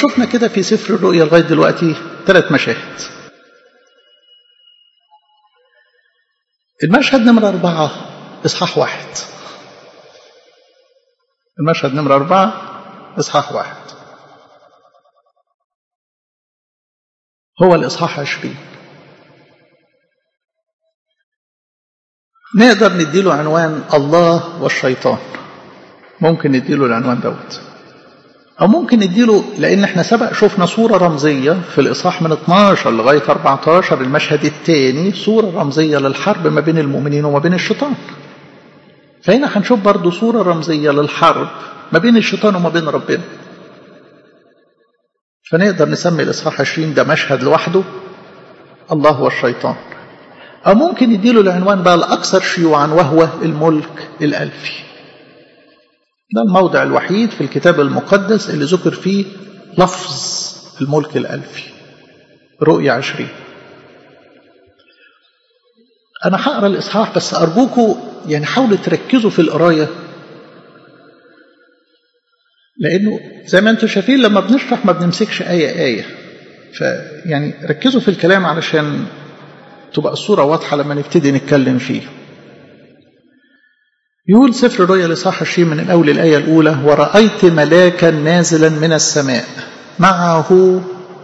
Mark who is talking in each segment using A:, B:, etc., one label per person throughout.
A: شفنا كده في سفر الرؤيا لغاية دلوقتي ثلاث مشاهد المشهد نمرة أربعة إصحاح واحد المشهد نمرة أربعة إصحاح واحد هو الإصحاح عشرين نقدر نديله عنوان الله والشيطان ممكن نديله العنوان دوت أو ممكن نديله لأن احنا سبق شفنا صورة رمزية في الإصحاح من 12 لغاية 14 المشهد الثاني صورة رمزية للحرب ما بين المؤمنين وما بين الشيطان فهنا هنشوف برضو صورة رمزية للحرب ما بين الشيطان وما بين ربنا فنقدر نسمي الإصحاح 20 ده مشهد لوحده الله والشيطان أو ممكن نديله العنوان بقى الأكثر شيوعا وهو الملك الألفي ده الموضع الوحيد في الكتاب المقدس اللي ذكر فيه لفظ الملك الألفي رؤية عشرين أنا هقرا الإصحاح بس أرجوكم يعني حاولوا تركزوا في القراية لأنه زي ما أنتم شايفين لما بنشرح ما بنمسكش آية آية فيعني ركزوا في الكلام علشان تبقى الصورة واضحة لما نبتدي نتكلم فيه يقول سفر الرؤيا لصح الشيء من الأول الآية الأولى ورأيت ملاكا نازلا من السماء معه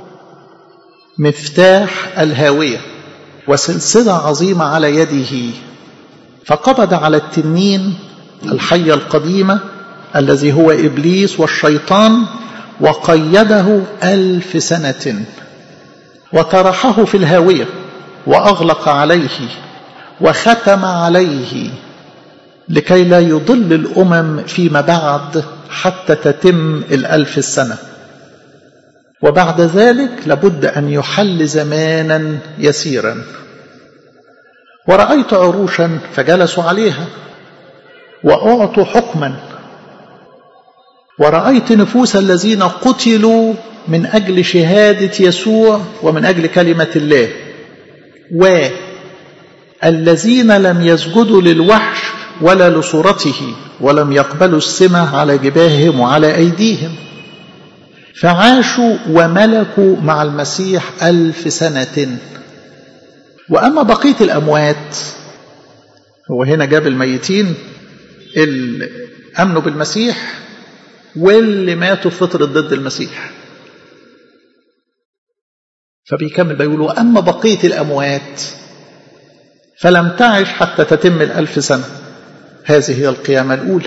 A: مفتاح الهاوية وسلسلة عظيمة على يده فقبض على التنين الحية القديمة الذي هو إبليس والشيطان وقيده ألف سنة وطرحه في الهاوية وأغلق عليه وختم عليه لكي لا يضل الأمم فيما بعد حتى تتم الألف السنة وبعد ذلك لابد أن يحل زمانا يسيرا ورأيت عروشا فجلسوا عليها وأعطوا حكما ورأيت نفوس الذين قتلوا من أجل شهادة يسوع ومن أجل كلمة الله والذين لم يسجدوا للوحش ولا لصورته ولم يقبلوا السمة على جباههم وعلى أيديهم فعاشوا وملكوا مع المسيح ألف سنة وأما بقية الأموات هو هنا جاب الميتين اللي أمنوا بالمسيح واللي ماتوا في فترة ضد المسيح فبيكمل بيقول وأما بقية الأموات فلم تعش حتى تتم الألف سنة هذه هي القيامة الأولى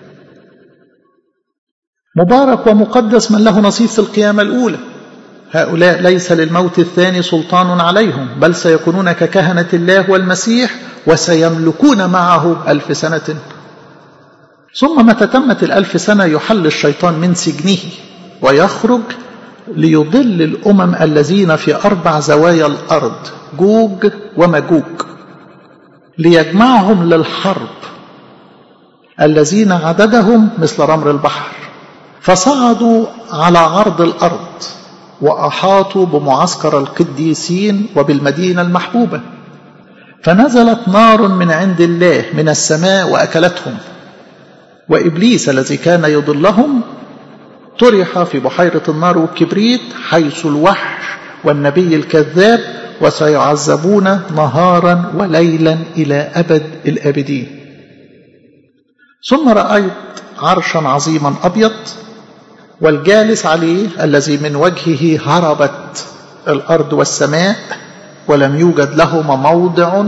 A: مبارك ومقدس من له نصيب في القيامة الأولى هؤلاء ليس للموت الثاني سلطان عليهم بل سيكونون ككهنة الله والمسيح وسيملكون معه ألف سنة ثم متى تمت الألف سنة يحل الشيطان من سجنه ويخرج ليضل الأمم الذين في أربع زوايا الأرض جوج ومجوج ليجمعهم للحرب الذين عددهم مثل رمر البحر فصعدوا على عرض الأرض وأحاطوا بمعسكر القديسين وبالمدينة المحبوبة فنزلت نار من عند الله من السماء وأكلتهم وإبليس الذي كان يضلهم طرح في بحيرة النار والكبريت حيث الوحش والنبي الكذاب وسيعذبون نهارا وليلا إلى أبد الآبدين ثم رأيت عرشا عظيما أبيض والجالس عليه الذي من وجهه هربت الأرض والسماء ولم يوجد لهما موضع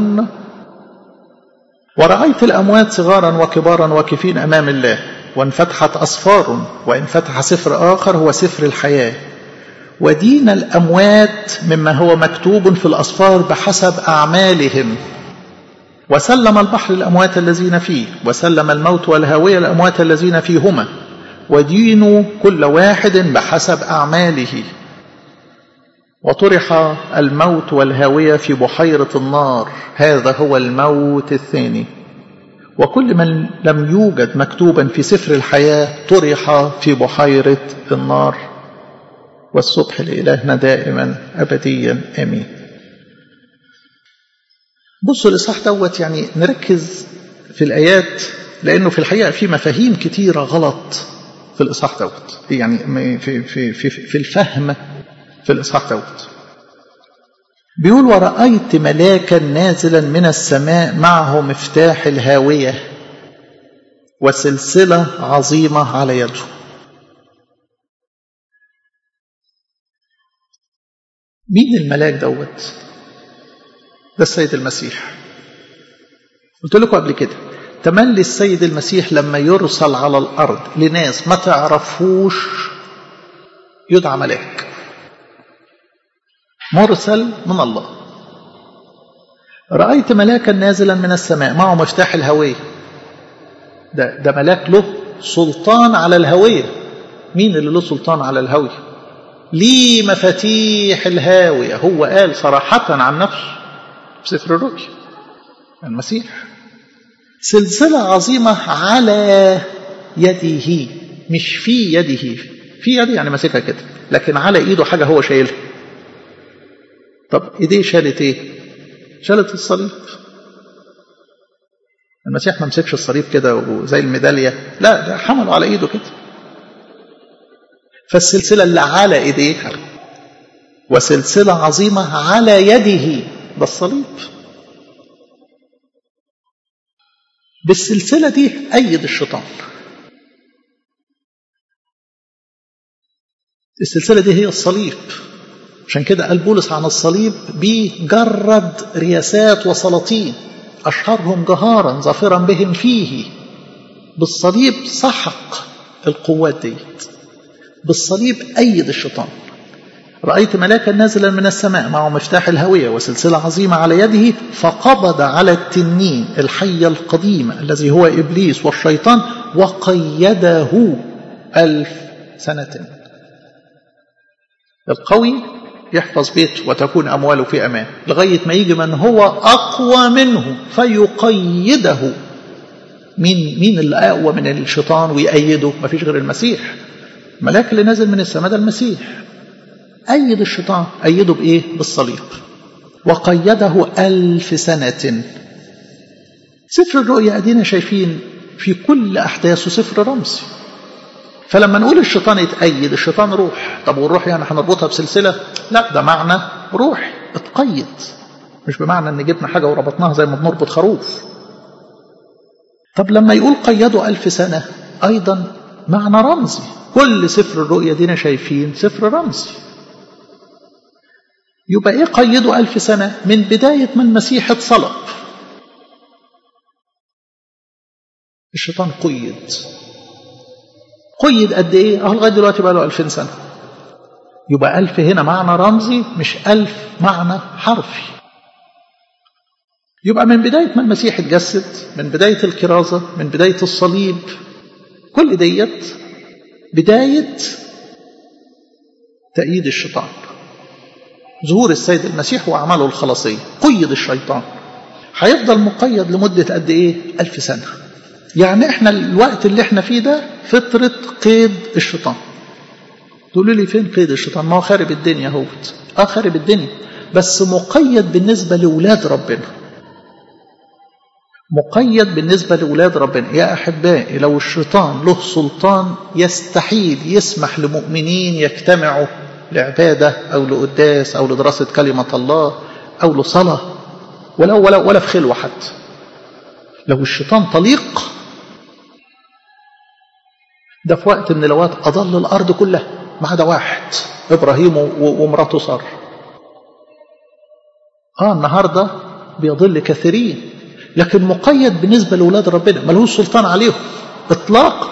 A: ورأيت الأموات صغارا وكبارا واقفين أمام الله وانفتحت أصفار وانفتح سفر آخر هو سفر الحياة ودين الأموات مما هو مكتوب في الأصفار بحسب أعمالهم وسلم البحر الأموات الذين فيه وسلم الموت والهاوية الأموات الذين فيهما ودينوا كل واحد بحسب أعماله وطرح الموت والهاوية في بحيرة النار هذا هو الموت الثاني وكل من لم يوجد مكتوبا في سفر الحياة طرح في بحيرة النار والصبح لإلهنا دائما أبديا آمين بصوا الإصحاح دوت يعني نركز في الآيات لأنه في الحقيقة في مفاهيم كتيرة غلط في الإصحاح دوت يعني في, في, في, في الفهم في الإصحاح دوت بيقول ورأيت ملاكا نازلا من السماء معه مفتاح الهاوية وسلسلة عظيمة على يده مين الملاك دوت ده السيد المسيح قلت لكم قبل كده تملي السيد المسيح لما يرسل على الأرض لناس ما تعرفوش يدعى ملاك مرسل من الله رأيت ملاكا نازلا من السماء معه مفتاح الهوية ده, ده ملاك له سلطان على الهوية مين اللي له سلطان على الهوية ليه مفاتيح الهاوية هو قال صراحة عن نفسه في سفر الرؤيا المسيح سلسلة عظيمة على يده مش في يده في يده يعني ماسكها كده لكن على ايده حاجة هو شايلها طب ايديه شالت ايه شالت الصليب المسيح ما مسكش الصليب كده وزي الميدالية لا ده حمله على ايده كده فالسلسلة اللي على ايديه وسلسلة عظيمة على يده ده الصليب بالسلسلة دي أيد الشيطان السلسلة دي هي الصليب عشان كده قال بولس عن الصليب بيجرد رياسات وسلاطين أشهرهم جهارا ظافرا بهم فيه بالصليب سحق القوات ديت بالصليب أيد الشيطان رأيت ملاكا نازلا من السماء معه مفتاح الهوية وسلسلة عظيمة على يده فقبض على التنين الحي القديم الذي هو إبليس والشيطان وقيده ألف سنة القوي يحفظ بيته وتكون أمواله في أمان لغاية ما يجي من هو أقوى منه فيقيده مين مين اللي أقوى من الشيطان ويأيده ما فيش غير المسيح الملاك اللي نازل من السماء ده المسيح أيد الشيطان أيده بإيه بالصليب وقيده ألف سنة سفر الرؤيا أدينا شايفين في كل أحداثه سفر رمزي فلما نقول الشيطان يتأيد الشيطان روح طب والروح يعني هنربطها بسلسلة لا ده معنى روح اتقيد مش بمعنى ان جبنا حاجة وربطناها زي ما بنربط خروف طب لما يقول قيده ألف سنة أيضا معنى رمزي كل سفر الرؤيا دينا شايفين سفر رمزي يبقى ايه قيده ألف سنة من بداية ما المسيح اتصلب الشيطان قيد قيد قد ايه اهو لغايه دلوقتي بقى له 2000 سنه يبقى ألف هنا معنى رمزي مش ألف معنى حرفي يبقى من بداية ما المسيح اتجسد من بداية الكرازة من بداية الصليب كل ديت بداية تأييد الشيطان ظهور السيد المسيح وأعماله الخلاصية قيد الشيطان هيفضل مقيد لمدة قد إيه؟ ألف سنة يعني إحنا الوقت اللي إحنا فيه ده فترة قيد الشيطان تقولوا لي فين قيد الشيطان ما هو خارب الدنيا هو اه خارب الدنيا بس مقيد بالنسبة لأولاد ربنا مقيد بالنسبة لأولاد ربنا يا أحبائي لو الشيطان له سلطان يستحيل يسمح لمؤمنين يجتمعوا لعبادة أو لقداس أو لدراسة كلمة الله أو لصلاة ولا ولا ولا في خلوة حتى لو الشيطان طليق ده في وقت من الأوقات أضل الأرض كلها ما عدا واحد إبراهيم ومراته سارة آه النهاردة بيضل كثيرين لكن مقيد بالنسبة لأولاد ربنا ملهوش سلطان عليهم إطلاق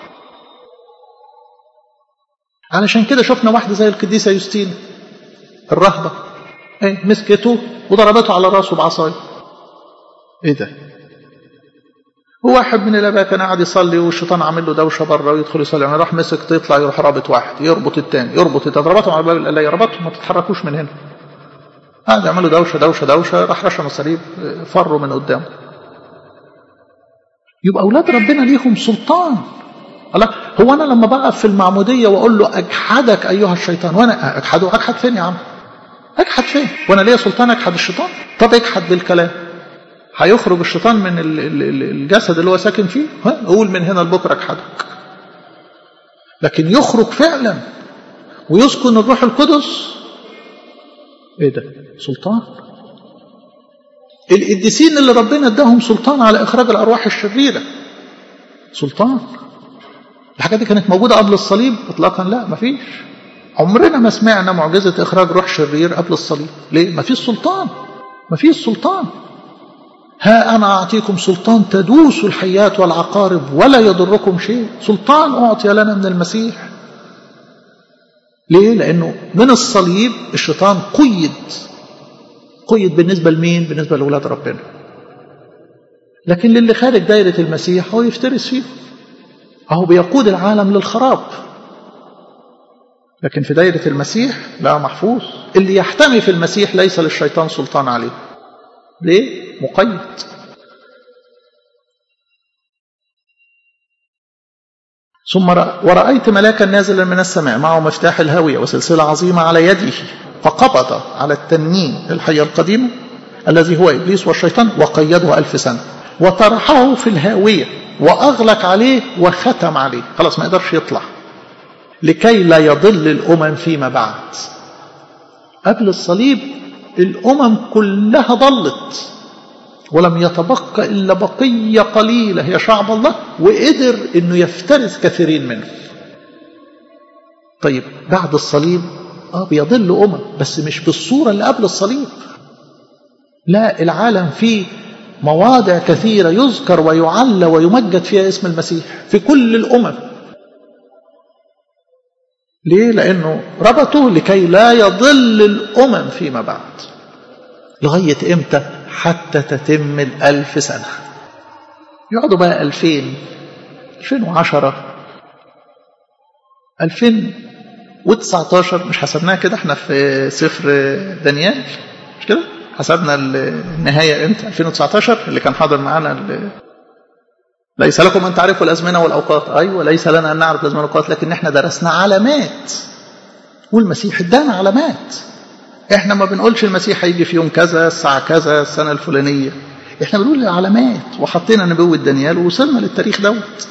A: علشان كده شفنا واحدة زي القديسة يوستين الرهبة ايه مسكته وضربته على راسه بعصايه ايه ده هو واحد من الاباء كان قاعد يصلي والشيطان عامل له دوشه بره ويدخل يصلي يعني راح مسك يطلع يروح رابط واحد يربط الثاني يربط الثاني ضربتهم على باب الله يربطهم ما تتحركوش من هنا قاعد يعملوا دوشه دوشه دوشه راح رشم الصليب فروا من قدامه يبقى اولاد ربنا ليهم سلطان الله هو انا لما بقف في المعموديه واقول له اجحدك ايها الشيطان وانا اجحده اجحد فين يا عم اجحد فين وانا ليا سلطان اجحد الشيطان طب اجحد بالكلام هيخرج الشيطان من الجسد اللي هو ساكن فيه ها قول من هنا لبكره اجحدك لكن يخرج فعلا ويسكن الروح القدس ايه ده سلطان القديسين اللي ربنا اداهم سلطان على اخراج الارواح الشريره سلطان الحاجات دي كانت موجوده قبل الصليب اطلاقا لا مفيش عمرنا ما سمعنا معجزه اخراج روح شرير قبل الصليب ليه مفيش سلطان مفيش سلطان ها انا اعطيكم سلطان تدوسوا الحيات والعقارب ولا يضركم شيء سلطان اعطي لنا من المسيح ليه لانه من الصليب الشيطان قيد قيد بالنسبة لمين؟ بالنسبة لأولاد ربنا. لكن للي خارج دايرة المسيح هو يفترس فيه. أهو بيقود العالم للخراب. لكن في دايرة المسيح لا محفوظ. اللي يحتمي في المسيح ليس للشيطان سلطان عليه. ليه؟ مقيد. ثم ورأيت ملاكا نازلا من السماء معه مفتاح الهاوية وسلسلة عظيمة على يده فقبض على التنين الحية القديمة الذي هو إبليس والشيطان وقيده ألف سنة وطرحه في الهاوية وأغلق عليه وختم عليه خلاص ما يقدرش يطلع لكي لا يضل الأمم فيما بعد قبل الصليب الأمم كلها ضلت ولم يتبقى إلا بقية قليلة هي شعب الله وقدر أنه يفترس كثيرين منهم طيب بعد الصليب اه بيضل أمم بس مش بالصورة اللي قبل الصليب لا العالم فيه مواضع كثيرة يذكر ويعلى ويمجد فيها اسم المسيح في كل الأمم ليه؟ لأنه ربطه لكي لا يضل الأمم فيما بعد لغاية إمتى؟ حتى تتم الألف سنة يقعدوا بقى ألفين ألفين وعشرة ألفين و19 مش حسبناها كده احنا في سفر دانيال مش كده حسبنا النهاية امتى 2019 اللي كان حاضر معانا ليس لكم ان تعرفوا الازمنه والاوقات ايوه ليس لنا ان نعرف الازمنه والاوقات لكن احنا درسنا علامات والمسيح ادانا علامات احنا ما بنقولش المسيح هيجي في يوم كذا الساعه كذا السنه الفلانيه احنا بنقول العلامات وحطينا نبوه دانيال ووصلنا للتاريخ دوت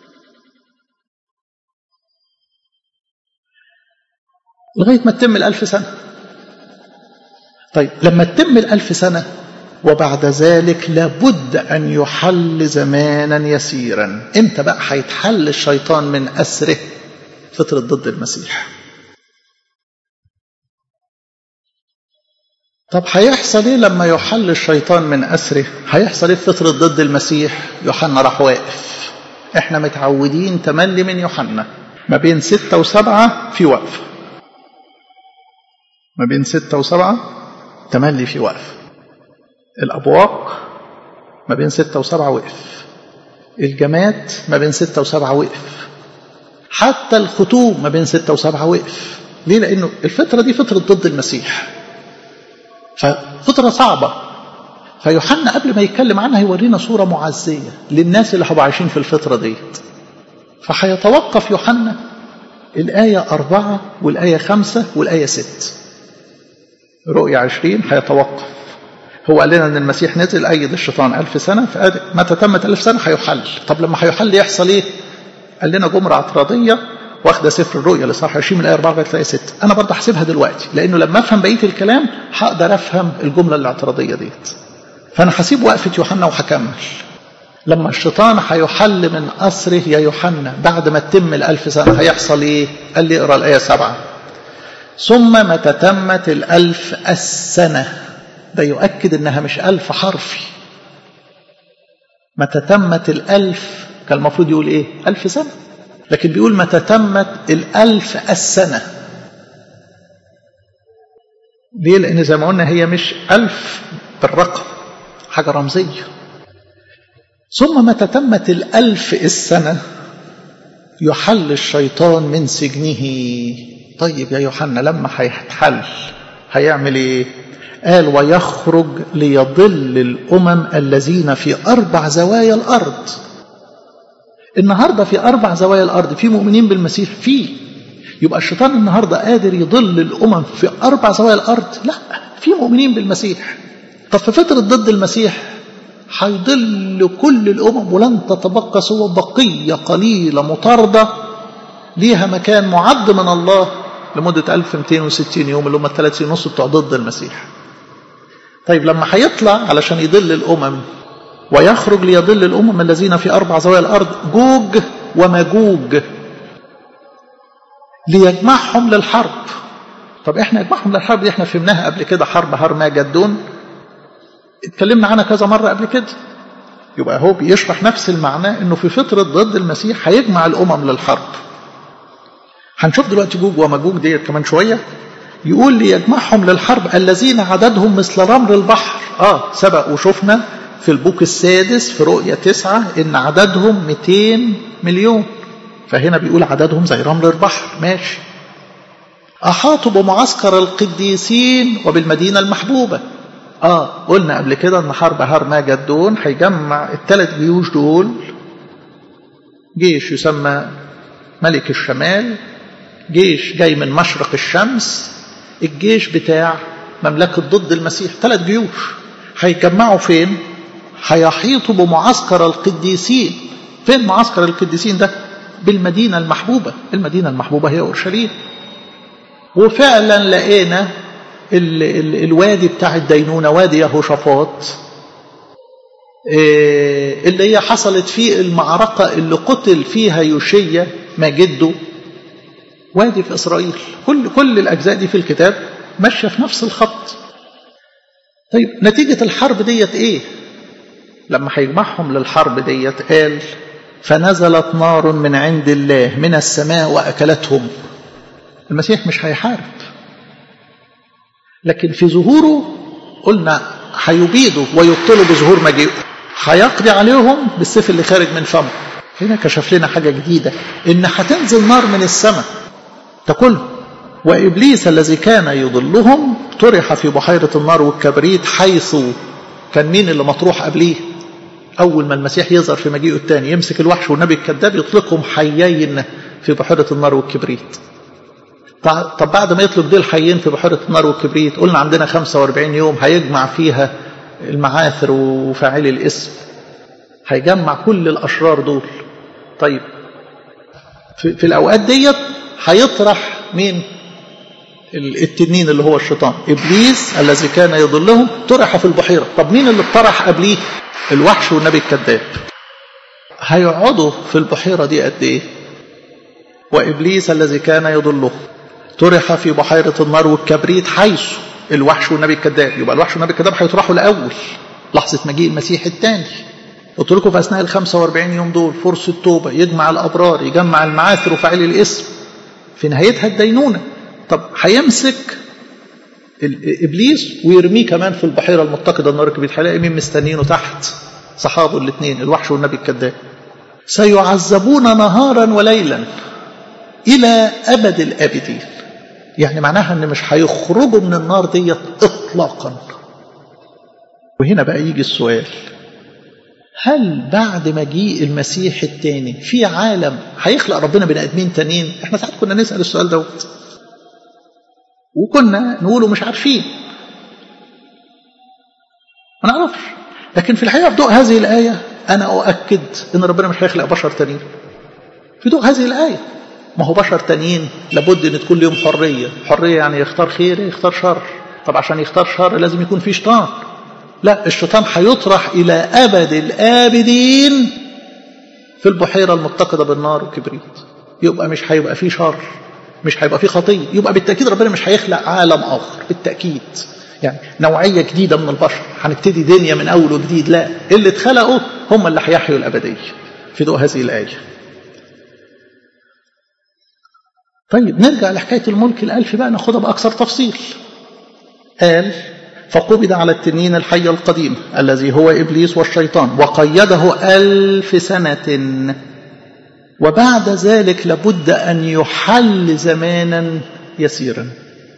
A: لغاية ما تتم الألف سنة طيب لما تتم الألف سنة وبعد ذلك لابد أن يحل زمانا يسيرا امتى بقى هيتحل الشيطان من أسره فترة ضد المسيح طب هيحصل ايه لما يحل الشيطان من أسره هيحصل ايه في فترة ضد المسيح يوحنا راح واقف احنا متعودين تملي من يوحنا ما بين ستة وسبعة في وقفه ما بين ستة وسبعة تملي في وقف الأبواق ما بين ستة وسبعة وقف الجماد ما بين ستة وسبعة وقف حتى الختوم ما بين ستة وسبعة وقف ليه لأنه الفترة دي فترة ضد المسيح ففترة صعبة فيوحنا قبل ما يتكلم عنها يورينا صورة معزية للناس اللي هيبقوا عايشين في الفترة ديت فهيتوقف يوحنا الآية أربعة والآية خمسة والآية ست رؤية عشرين هيتوقف هو قال لنا ان المسيح نزل ايد الشيطان ألف سنة فمتى تمت ألف سنة هيحل طب لما هيحل يحصل ايه قال لنا جمرة اعتراضية واخدة سفر الرؤيا لصح 20 من الآية 4 لغاية الآية 6 أنا برضه هحسبها دلوقتي لأنه لما أفهم بقية الكلام هقدر أفهم الجملة الاعتراضية ديت فأنا هسيب وقفة يوحنا وهكمل لما الشيطان هيحل من أسره يا يوحنا بعد ما تتم الألف سنة هيحصل إيه؟ قال لي اقرأ الآية 7 ثم متى تمت الألف السنة ده يؤكد إنها مش ألف حرفي متى تمت الألف كان المفروض يقول إيه ألف سنة لكن بيقول متى تمت الألف السنة ليه لأن زي ما قلنا هي مش ألف بالرقم حاجة رمزية ثم متى تمت الألف السنة يحل الشيطان من سجنه طيب يا يوحنا لما هيتحل هيعمل ايه قال ويخرج ليضل الامم الذين في اربع زوايا الارض النهارده في اربع زوايا الارض في مؤمنين بالمسيح فيه يبقى الشيطان النهارده قادر يضل الامم في اربع زوايا الارض لا في مؤمنين بالمسيح طب في فتره ضد المسيح هيضل كل الامم ولن تتبقى سوى بقيه قليله مطارده ليها مكان معد من الله لمدة 1260 يوم اللي هم الثلاث سنين ونص بتوع ضد المسيح طيب لما هيطلع علشان يضل الأمم ويخرج ليضل الأمم الذين في أربع زوايا الأرض جوج ومجوج ليجمعهم للحرب طب احنا يجمعهم للحرب دي احنا فهمناها قبل كده حرب هرماجدون اتكلمنا عنها كذا مرة قبل كده يبقى هو بيشرح نفس المعنى انه في فترة ضد المسيح هيجمع الامم للحرب هنشوف دلوقتي جوج ومجوج ديت كمان شوية يقول ليجمعهم للحرب الذين عددهم مثل رمل البحر اه سبق وشفنا في البوك السادس في رؤية تسعة ان عددهم 200 مليون فهنا بيقول عددهم زي رمل البحر ماشي أحاطوا بمعسكر القديسين وبالمدينة المحبوبة آه قلنا قبل كده أن حرب هرماجدون هيجمع الثلاث جيوش دول جيش يسمى ملك الشمال جيش جاي من مشرق الشمس الجيش بتاع مملكة ضد المسيح ثلاث جيوش هيجمعوا فين هيحيطوا بمعسكر القديسين فين معسكر القديسين ده بالمدينة المحبوبة المدينة المحبوبة هي أورشليم وفعلا لقينا ال ال الوادي بتاع الدينونة وادي يهوشافاط إيه اللي هي حصلت فيه المعركة اللي قتل فيها يوشيا ما جده وادي في إسرائيل كل كل الأجزاء دي في الكتاب ماشية في نفس الخط طيب نتيجة الحرب ديت إيه لما هيجمعهم للحرب ديت قال فنزلت نار من عند الله من السماء وأكلتهم المسيح مش هيحارب لكن في ظهوره قلنا هيبيدوا ويبطلوا بظهور مجيئه هيقضي عليهم بالسيف اللي خارج من فمه هنا كشف لنا حاجة جديدة إن هتنزل نار من السماء تاكلهم وإبليس الذي كان يضلهم طرح في بحيرة النار والكبريت حيث كان مين اللي مطروح قبليه أول ما المسيح يظهر في مجيئه الثاني يمسك الوحش والنبي الكذاب يطلقهم حيين في بحيرة النار والكبريت طب بعد ما يطلق دول حيين في بحيرة النار والكبريت قلنا عندنا 45 يوم هيجمع فيها المعاثر وفاعلي الاسم هيجمع كل الأشرار دول طيب في, في الأوقات ديت هيطرح مين التنين اللي هو الشيطان إبليس الذي كان يضلهم طرح في البحيرة طب مين اللي طرح قبليه الوحش والنبي الكذاب هيقعدوا في البحيرة دي قد إيه وإبليس الذي كان يضله طرح في بحيرة النار والكبريت حيث الوحش والنبي الكذاب يبقى الوحش والنبي الكذاب هيطرحوا الأول لحظة مجيء المسيح الثاني قلت لكم في أثناء ال 45 يوم دول فرصة توبة يجمع الأبرار يجمع المعاثر وفاعلي الاسم في نهايتها الدينونة طب هيمسك إبليس ويرميه كمان في البحيرة المتقدة النار الكبريت هيلاقي مين مستنينه تحت صحابه الاثنين الوحش والنبي الكذاب سيعذبون نهارا وليلا إلى أبد الآبدين يعني معناها أن مش هيخرجوا من النار ديت إطلاقا وهنا بقى يجي السؤال هل بعد مجيء المسيح التاني في عالم هيخلق ربنا بني ادمين تانيين احنا ساعات كنا نسال السؤال دوت وكنا نقوله مش عارفين ما نعرفش لكن في الحقيقه في ضوء هذه الايه انا اؤكد ان ربنا مش هيخلق بشر تانيين في ضوء هذه الايه ما هو بشر تانيين لابد ان تكون لهم حريه حريه يعني يختار خير يختار شر طب عشان يختار شر لازم يكون في شيطان لا الشيطان هيطرح إلى أبد الآبدين في البحيرة المتقدة بالنار والكبريت يبقى مش هيبقى فيه شر مش هيبقى فيه خطية يبقى بالتأكيد ربنا مش هيخلق عالم آخر بالتأكيد يعني نوعية جديدة من البشر هنبتدي دنيا من أول وجديد لا اللي اتخلقوا هم اللي هيحيوا الأبدية في ضوء هذه الآية طيب نرجع لحكاية الملك الألف بقى ناخدها بأكثر تفصيل قال فقبض على التنين الحي القديم الذي هو إبليس والشيطان وقيده ألف سنة وبعد ذلك لابد أن يحل زمانا يسيرا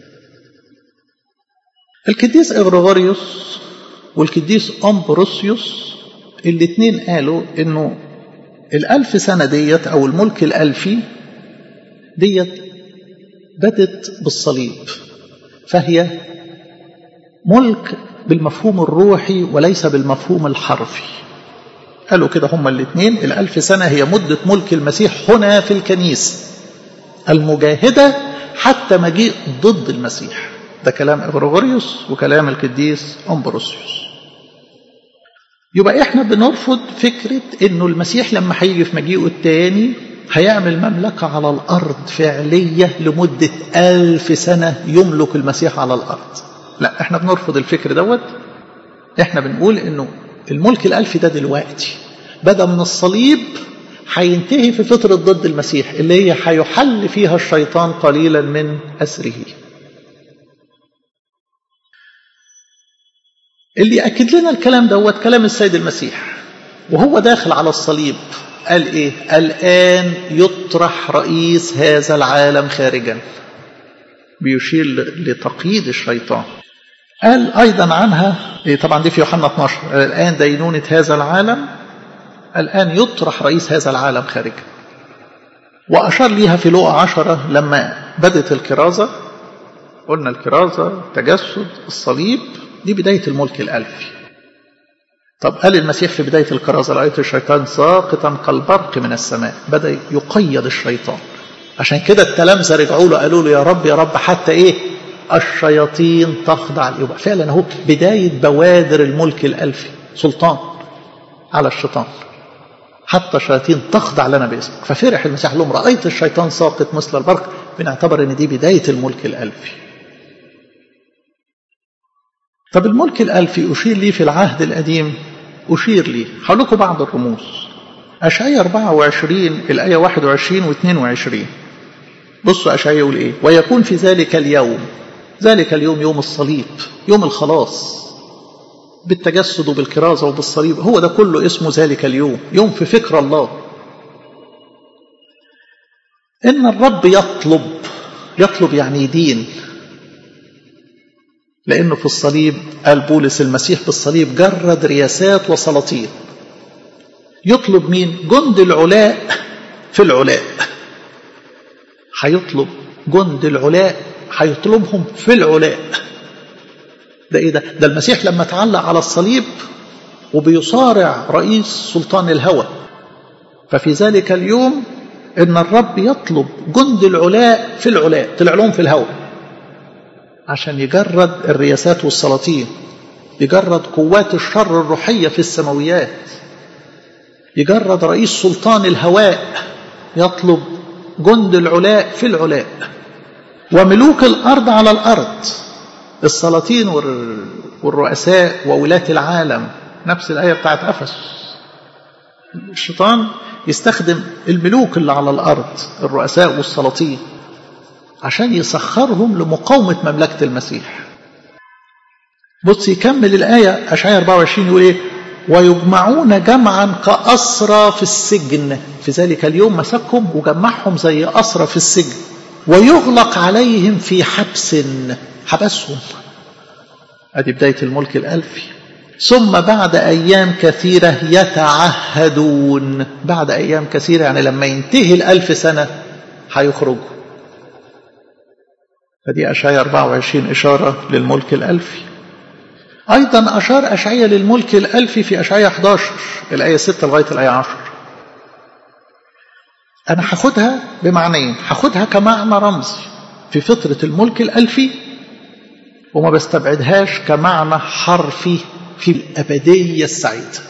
A: القديس إغريغوريوس والقديس أمبروسيوس الاثنين قالوا انه الألف سنة ديت أو الملك الألفي ديت بدت بالصليب فهي ملك بالمفهوم الروحي وليس بالمفهوم الحرفي قالوا كده هما الاثنين الألف سنة هي مدة ملك المسيح هنا في الكنيسة المجاهدة حتى مجيء ضد المسيح ده كلام إغريغوريوس وكلام القديس أمبروسيوس يبقى احنا بنرفض فكرة انه المسيح لما هيجي في مجيئه التاني هيعمل مملكة على الأرض فعلية لمدة ألف سنة يملك المسيح على الأرض لا احنا بنرفض الفكر دوت احنا بنقول انه الملك الألفي ده دلوقتي بدأ من الصليب هينتهي في فترة ضد المسيح اللي هي هيحل فيها الشيطان قليلا من أسره اللي يأكد لنا الكلام دوت كلام السيد المسيح وهو داخل على الصليب قال ايه الآن يطرح رئيس هذا العالم خارجا بيشير لتقييد الشيطان قال أيضا عنها إيه طبعا دي في يوحنا 12 الآن دينونة هذا العالم الآن يطرح رئيس هذا العالم خارجا وأشار ليها في لقى عشرة لما بدت الكرازة قلنا الكرازة التجسد الصليب دي بداية الملك الألفي طب قال المسيح في بداية الكرازة رأيت الشيطان ساقطا كالبرق من السماء بدأ يقيد الشيطان عشان كده التلامذة رجعوا له قالوا له يا رب يا رب حتى ايه الشياطين تخضع يبقى فعلا اهو بداية بوادر الملك الألفي سلطان على الشيطان حتى الشياطين تخضع لنا باسمك ففرح المسيح لهم رأيت الشيطان ساقط مثل البرق بنعتبر ان دي بداية الملك الألفي طب الملك الألفي أشير لي في العهد القديم أشير لي هقول لكم بعض الرموز أشعية 24 الآية 21 و 22 بصوا أشعية يقول إيه ويكون في ذلك اليوم ذلك اليوم يوم الصليب يوم الخلاص بالتجسد وبالكرازة وبالصليب هو ده كله اسمه ذلك اليوم يوم في فكر الله إن الرب يطلب يطلب يعني يدين لأنه في الصليب قال بولس المسيح في الصليب جرد رياسات وسلاطين يطلب مين جند العلاء في العلاء هيطلب جند العلاء هيطلبهم في العلاء ده ايه ده ده المسيح لما تعلق على الصليب وبيصارع رئيس سلطان الهوى ففي ذلك اليوم ان الرب يطلب جند العلاء في العلاء طلع لهم في الهوى عشان يجرد الرياسات والسلاطين يجرد قوات الشر الروحية في السماويات يجرد رئيس سلطان الهواء يطلب جند العلاء في العلاء وملوك الأرض على الأرض السلاطين والرؤساء وولاة العالم نفس الآية بتاعت أفس الشيطان يستخدم الملوك اللي على الأرض الرؤساء والسلاطين عشان يسخرهم لمقاومة مملكة المسيح بص يكمل الآية أشعية 24 يقول إيه ويجمعون جمعا كأسرى في السجن في ذلك اليوم مسكهم وجمعهم زي أسرى في السجن ويغلق عليهم في حبس حبسهم ادي بداية الملك الألفي ثم بعد أيام كثيرة يتعهدون بعد أيام كثيرة يعني لما ينتهي الألف سنة هيخرجوا فدي أشعية 24 إشارة للملك الألفي أيضا أشار أشعية للملك الألفي في أشعية 11 الآية 6 لغاية الآية 10 أنا هاخدها بمعنيين هاخدها كمعنى رمزي في فترة الملك الألفي وما بستبعدهاش كمعنى حرفي في الأبدية السعيدة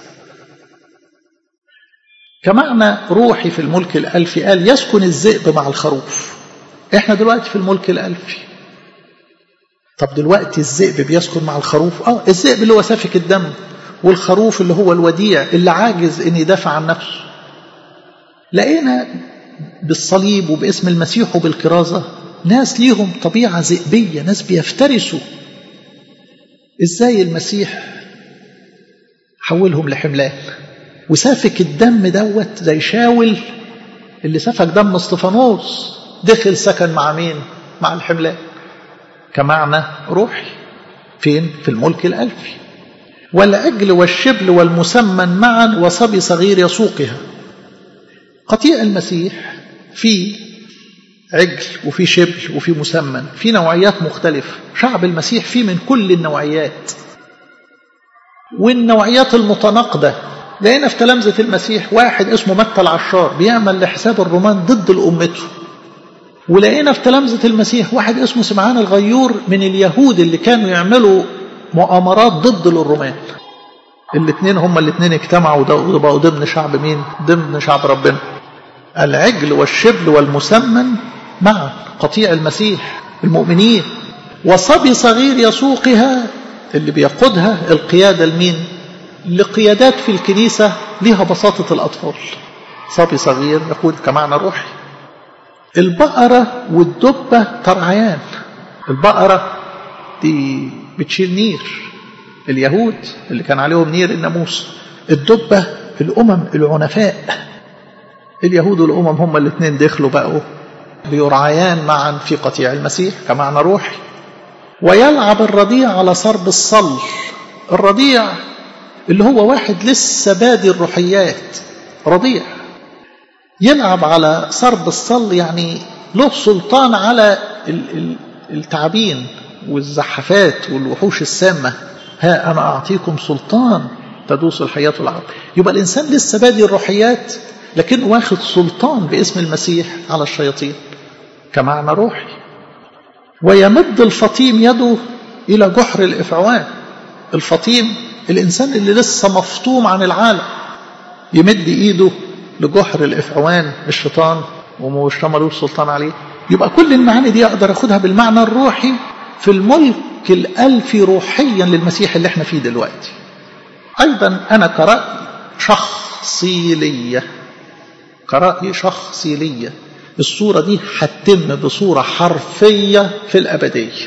A: كمعنى روحي في الملك الألفي قال يسكن الذئب مع الخروف احنا دلوقتي في الملك الألفي طب دلوقتي الذئب بيسكن مع الخروف اه الذئب اللي هو سافك الدم والخروف اللي هو الوديع اللي عاجز ان يدافع عن نفسه لقينا بالصليب وباسم المسيح وبالكرازة ناس ليهم طبيعة ذئبية ناس بيفترسوا ازاي المسيح حولهم لحملان وسافك الدم دوت زي شاول اللي سفك دم اسطفانوس دخل سكن مع مين مع الحملان كمعنى روحي فين في الملك الألفي والعجل والشبل والمسمن معا وصبي صغير يسوقها قطيع المسيح في عجل وفي شبل وفي مسمن في نوعيات مختلفة شعب المسيح فيه من كل النوعيات والنوعيات المتناقضة لقينا في تلامذة المسيح واحد اسمه متى العشار بيعمل لحساب الرومان ضد الأمته ولقينا في تلامذة المسيح واحد اسمه سمعان الغيور من اليهود اللي كانوا يعملوا مؤامرات ضد الرومان الاثنين هما الاثنين اجتمعوا وبقوا ضمن شعب مين ضمن شعب ربنا العجل والشبل والمسمن معا قطيع المسيح المؤمنين وصبي صغير يسوقها اللي بيقودها القيادة لمين لقيادات في الكنيسة لها بساطة الأطفال صبي صغير يقود كمعنى روحي البقرة والدبة ترعيان البقرة دي بتشيل نير اليهود اللي كان عليهم نير الناموس الدبة الأمم العنفاء اليهود والأمم هم الاثنين دخلوا بقوا بيرعيان معا في قطيع المسيح كمعنى روحي ويلعب الرضيع على صرب الصل الرضيع اللي هو واحد لسه بادي الروحيات رضيع يلعب على صرب الصل يعني له سلطان على التعابين والزحفات والوحوش السامة ها أنا أعطيكم سلطان تدوس الحياة والعقل يبقى الإنسان لسه بادي الروحيات لكن واخد سلطان باسم المسيح على الشياطين كمعنى روحي ويمد الفطيم يده إلى جحر الإفعوان الفطيم الإنسان اللي لسه مفطوم عن العالم يمد إيده لجحر الإفعوان الشيطان ومش ملوش سلطان عليه يبقى كل المعاني دي أقدر أخدها بالمعنى الروحي في الملك الألفي روحيا للمسيح اللي احنا فيه دلوقتي أيضا أنا كرأي شخصي ليا كرأي شخصي ليا الصورة دي هتتم بصورة حرفية في الأبدية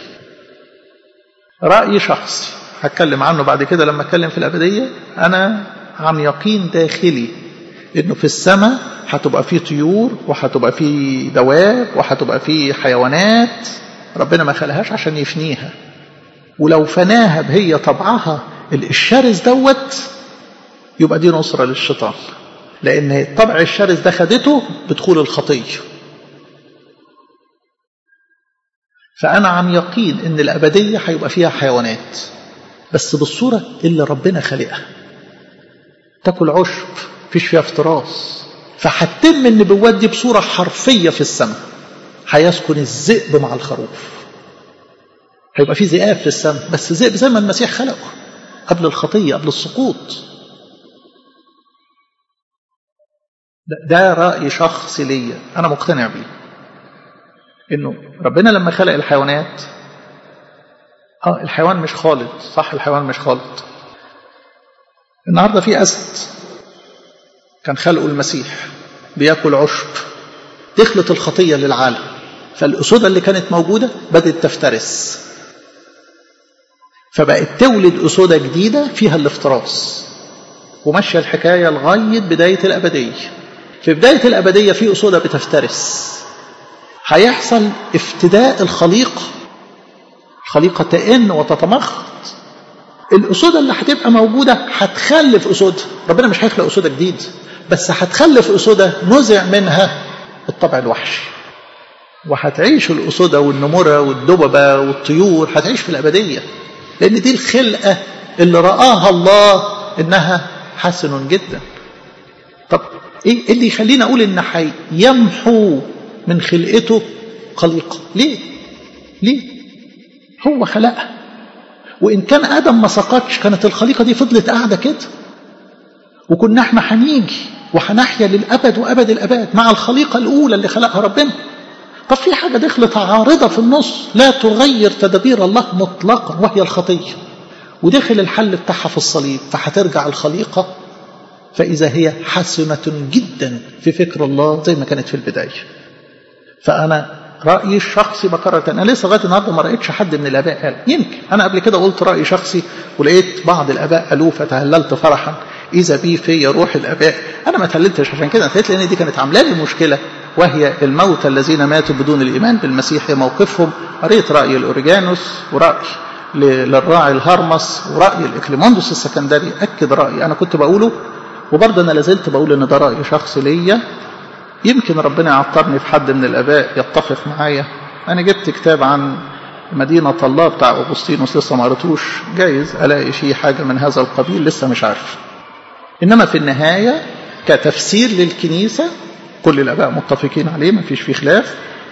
A: رأي شخصي هتكلم عنه بعد كده لما اتكلم في الأبدية أنا عن يقين داخلي إنه في السماء هتبقى فيه طيور وهتبقى فيه دواب وهتبقى فيه حيوانات ربنا ما خلقهاش عشان يفنيها ولو فناها بهي طبعها الشرس دوت يبقى دي نصرة للشيطان لأن الطبع الشرس ده خدته بدخول الخطية فأنا عن يقين إن الأبدية هيبقى فيها حيوانات بس بالصورة اللي ربنا خلقها تاكل عشب فيش فيها افتراس فهتتم النبوات دي بصورة حرفية في السماء هيسكن الذئب مع الخروف هيبقى في ذئاب في السماء بس ذئب زي ما المسيح خلقه قبل الخطية قبل السقوط ده رأي شخصي ليا أنا مقتنع بيه إنه ربنا لما خلق الحيوانات آه الحيوان مش خالد صح الحيوان مش خالد النهاردة في أسد كان خلقه المسيح بياكل عشب دخلت الخطية للعالم فالأسودة اللي كانت موجودة بدأت تفترس فبقت تولد أسودة جديدة فيها الافتراس ومشى الحكاية لغاية بداية الأبدية في بداية الأبدية في أسودة بتفترس هيحصل افتداء الخليقة الخليقة تئن وتتمخض الأسودة اللي هتبقى موجودة هتخلف أسودة ربنا مش هيخلق أسودة جديد بس هتخلف أسودة نزع منها الطبع الوحشي وهتعيش الأسودة والنمرة والدببة والطيور هتعيش في الأبدية لأن دي الخلقة اللي رآها الله إنها حسن جدا طب إيه اللي يخلينا أقول إن يمحو من خلقته خليقة ليه ليه هو خلقها وإن كان آدم ما سقطش كانت الخليقة دي فضلت قاعدة كده وكنا احنا هنيجي وهنحيا للأبد وأبد الأبد مع الخليقة الأولى اللي خلقها ربنا طب في حاجة دخلت عارضة في النص لا تغير تدابير الله مطلقا وهي الخطية ودخل الحل بتاعها في الصليب فهترجع الخليقة فإذا هي حسنة جدا في فكر الله زي ما كانت في البداية فأنا رأيي الشخصي بكرر أنا لسه لغاية النهاردة ما رأيتش حد من الآباء قال يمكن أنا قبل كده قلت رأي شخصي ولقيت بعض الآباء قالوه فتهللت فرحا إذا بي في روح الآباء أنا ما تهللتش عشان كده أنا لأن دي كانت عاملة لي مشكلة وهي الموتى الذين ماتوا بدون الإيمان بالمسيح موقفهم قريت رأي الأوريجانوس ورأي للراعي الهرمس ورأي الإكليموندوس السكندري أكد رأيي أنا كنت بقوله وبرضه أنا لازلت بقول إن ده رأي شخصي ليا يمكن ربنا يعطرني في حد من الآباء يتفق معايا أنا جبت كتاب عن مدينة الله بتاع أغسطينوس لسه ما قريتوش جايز ألاقي فيه حاجة من هذا القبيل لسه مش عارف إنما في النهاية كتفسير للكنيسة كل الآباء متفقين عليه ما فيش فيه خلاف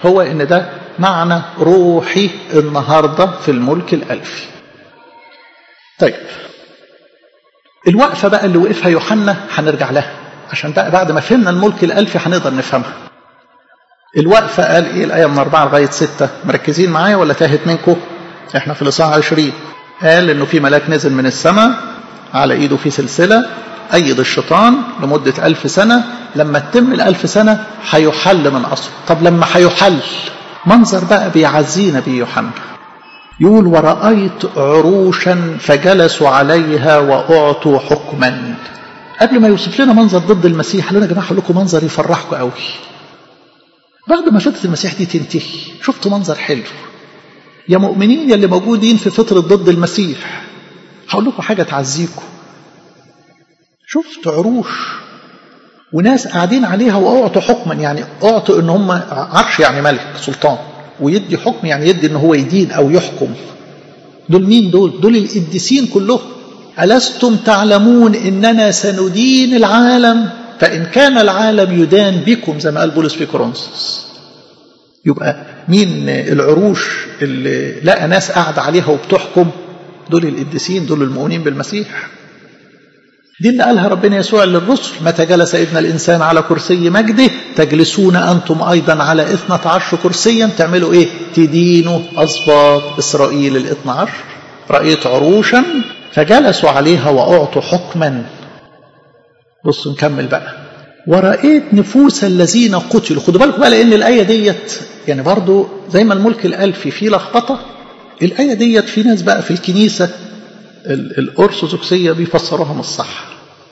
A: هو ان ده معنى روحي النهاردة في الملك الألفي طيب الوقفة بقى اللي وقفها يوحنا هنرجع لها عشان بقى بعد ما فهمنا الملك الألفي هنقدر نفهمها الوقفة قال ايه الآية من أربعة لغاية ستة مركزين معايا ولا تاهت منكم احنا في الإصحاح عشرين قال انه في ملاك نزل من السماء على ايده في سلسلة أيد الشيطان لمدة ألف سنة لما تتم الألف سنة هيحل من أصله طب لما هيحل منظر بقى بيعزينا بيه يوحنا يقول ورأيت عروشا فجلسوا عليها وأعطوا حكما قبل ما يوصف لنا منظر ضد المسيح قال لنا يا جماعة هقول لكم منظر يفرحكم قوي بعد ما فترة المسيح دي تنتهي شفتوا منظر حلو يا مؤمنين يا اللي موجودين في فترة ضد المسيح هقول لكم حاجة تعزيكم شفت عروش وناس قاعدين عليها واعطوا حكما يعني اعطوا ان هم عرش يعني ملك سلطان ويدي حكم يعني يدي ان هو يدين او يحكم دول مين دول دول القديسين كلهم ألستم تعلمون إننا سندين العالم فإن كان العالم يدان بكم زي ما قال بولس في كورنثوس يبقى مين العروش اللي لقى ناس قاعدة عليها وبتحكم دول القديسين دول المؤمنين بالمسيح دي اللي قالها ربنا يسوع للرسل متى جلس ابن الإنسان على كرسي مجده تجلسون أنتم أيضا على اثنة عشر كرسيا تعملوا إيه تدينوا أسباط إسرائيل الاثنى عشر رأيت عروشا فجلسوا عليها وأعطوا حكما بصوا نكمل بقى ورأيت نفوس الذين قتلوا خدوا بالكم بقى لأن الآية ديت يعني برضو زي ما الملك الألفي فيه لخبطة الآية ديت في ناس بقى في الكنيسة الأرثوذكسية بيفسروها مش صح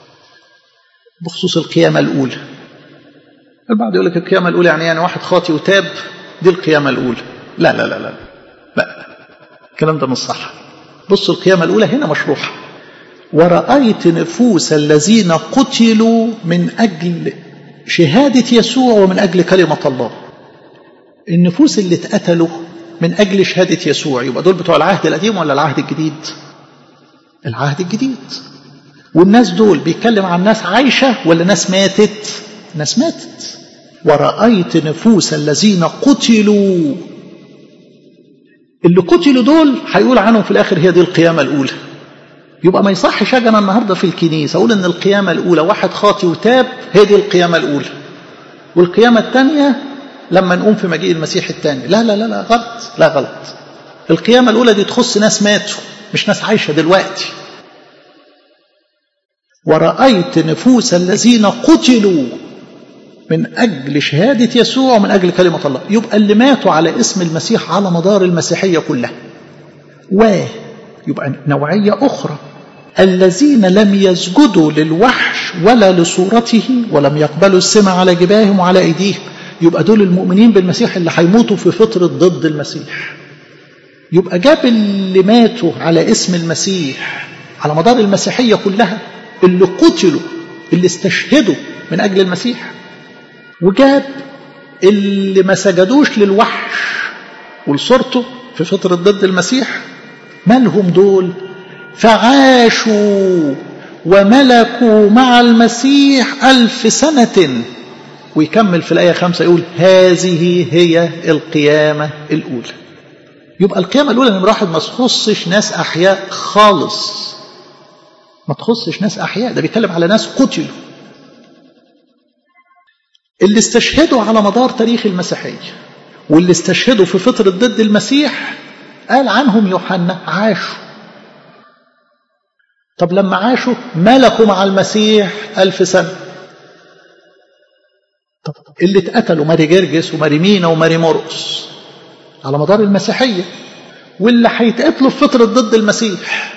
A: بخصوص القيامة الأولى البعض يقول لك القيامة الأولى يعني يعني واحد خاطي وتاب دي القيامة الأولى لا لا لا لا لا الكلام ده مش صح بصوا القيامة الأولى هنا مشروحة ورأيت نفوس الذين قتلوا من أجل شهادة يسوع ومن أجل كلمة الله النفوس اللي اتقتلوا من أجل شهادة يسوع يبقى دول بتوع العهد القديم ولا العهد الجديد العهد الجديد والناس دول بيتكلم عن ناس عايشة ولا ناس ماتت ناس ماتت ورأيت نفوس الذين قتلوا اللي قتلوا دول هيقول عنهم في الآخر هي دي القيامة الأولى يبقى ما يصحش اجي انا النهارده في الكنيسه اقول ان القيامه الاولى واحد خاطي وتاب هي دي القيامه الاولى والقيامه الثانيه لما نقوم في مجيء المسيح الثاني لا لا لا لا غلط لا غلط القيامه الاولى دي تخص ناس ماتوا مش ناس عايشه دلوقتي ورأيت نفوس الذين قتلوا من أجل شهادة يسوع ومن أجل كلمة الله يبقى اللي ماتوا على اسم المسيح على مدار المسيحية كلها و يبقى نوعية أخرى الذين لم يسجدوا للوحش ولا لصورته ولم يقبلوا السمع على جباههم وعلى أيديهم يبقى دول المؤمنين بالمسيح اللي هيموتوا في فترة ضد المسيح يبقى جاب اللي ماتوا على اسم المسيح على مدار المسيحية كلها اللي قتلوا اللي استشهدوا من أجل المسيح وجاب اللي ما سجدوش للوحش ولصورته في فترة ضد المسيح مالهم دول فعاشوا وملكوا مع المسيح ألف سنة ويكمل في الآية خمسة يقول هذه هي القيامة الأولى يبقى القيامة الأولى نمرة واحد ما تخصش ناس أحياء خالص ما تخصش ناس أحياء ده بيتكلم على ناس قتلوا اللي استشهدوا على مدار تاريخ المسيحية واللي استشهدوا في فترة ضد المسيح قال عنهم يوحنا عاشوا طب لما عاشوا ملكوا مع المسيح ألف سنة طب اللي اتقتلوا ماري جرجس وماري مينا وماري مرقس على مدار المسيحية واللي هيتقتلوا في فترة ضد المسيح